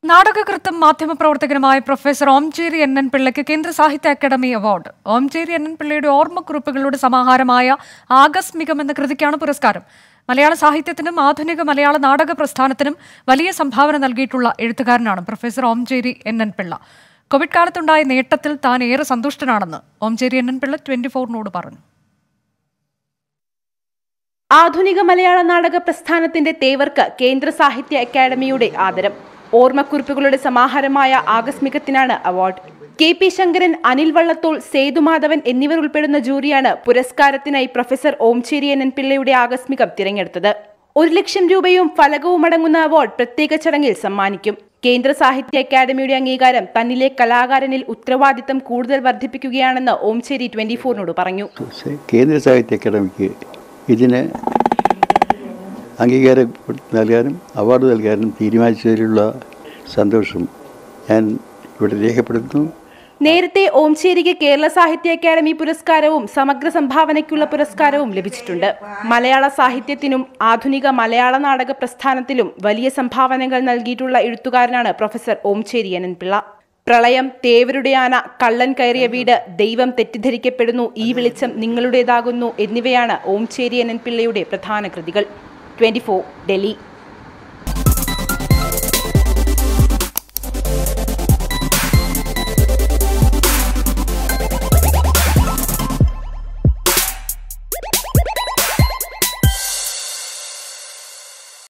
നാടകകൃത്തും മാധ്യമപ്രവർത്തകനുമായ professor Omchery N N പിള്ളയ്ക്ക് കേന്ദ്ര Sahitya Akademi award Omchery N N പിള്ളയുടെ ഓർമ്മക്കുറിപ്പുകളുടെ സമാഹാരമായ ആകസ്മികം എന്ന കൃതിക്കാണ് പുരസ്കാരം മലയാള സാഹിത്യത്തിനും ആധുനിക മലയാള നാടക പ്രസ്ഥാനത്തിനും വലിയ സംഭാവന നൽകിയിട്ടുള്ള എഴുത്തുകാരനാണ് professor Omchery N N Pillai covid കാലത്തുണ്ടായ നേട്ടത്തിൽ താൻ ഏറെ സന്തുഷ്ടനാണെന്ന് Omchery N N Pillai twenty ഫോറിനോട് പറഞ്ഞു ആധുനിക മലയാള നാടക പ്രസ്ഥാനത്തിന്റെ തേവർക്ക് കേന്ദ്ര സാഹിത്യ അക്കാദമിയുടെ ആദരം ഓർമ്മക്കുറിപ്പുകളുടെ സമാഹാരമായ ആകസ്മികത്തിനാണ് award K P Shankaran Anil Vallathol Sethumadhavan എന്നിവർ ഉൾപ്പെടുന്ന ജൂറിയാണ് പുരസ്കാരത്തിനായി പ്രൊഫസർ ഓംചേരി എൻ പിള്ളയുടെ ആകസ്മികം തിരഞ്ഞെടുത്തത് ഒരു ലക്ഷം രൂപയും ഫലകവും അടങ്ങുന്ന അവാർഡ് പ്രത്യേക ചടങ്ങിൽ സമ്മാനിക്കും കേന്ദ്ര സാഹിത്യ അക്കാദമിയുടെ അംഗീകാരം തന്നിലെ കലാകാരനിൽ ഉത്തരവാദിത്തം കൂടുതൽ വർദ്ധിപ്പിക്കുകയാണെന്ന് ഓംചേരി ട്വന്റി ഫോറിനോട് പറഞ്ഞു കേന്ദ്ര സാഹിത്യ അക്കാദമിക്ക് ഇതിന് അംഗീകാരം നൽകാനും അവാർഡ് നൽകാനും തീരുമാനിച്ചതിലുള്ള സന്തോഷം ഞാൻ ഇവിടെ രേഖപ്പെടുത്തുന്നു നേരത്തെ ഓംചേരിക്ക് കേരള സാഹിത്യ അക്കാദമി പുരസ്കാരവും സമഗ്ര സംഭാവനയ്ക്കുള്ള പുരസ്കാരവും ലഭിച്ചിട്ടുണ്ട് മലയാള സാഹിത്യത്തിനും ആധുനിക മലയാള നാടക പ്രസ്ഥാനത്തിലും വലിയ സംഭാവനകൾ നൽകിയിട്ടുള്ള എഴുത്തുകാരനാണ് പ്രൊഫസർ ഓംചേരി അനൻപിള്ള പ്രളയം തേവരുടെ ആന കള്ളൻ കയറിയ വീട് ദൈവം തെറ്റിദ്ധരിക്കപ്പെടുന്നു ഈ വെളിച്ചം നിങ്ങളുടേതാകുന്നു എന്നിവയാണ് ഓംചേരി അനൻപിള്ളയുടെ പ്രധാന കൃതികൾ ട്വന്റി ഡൽഹി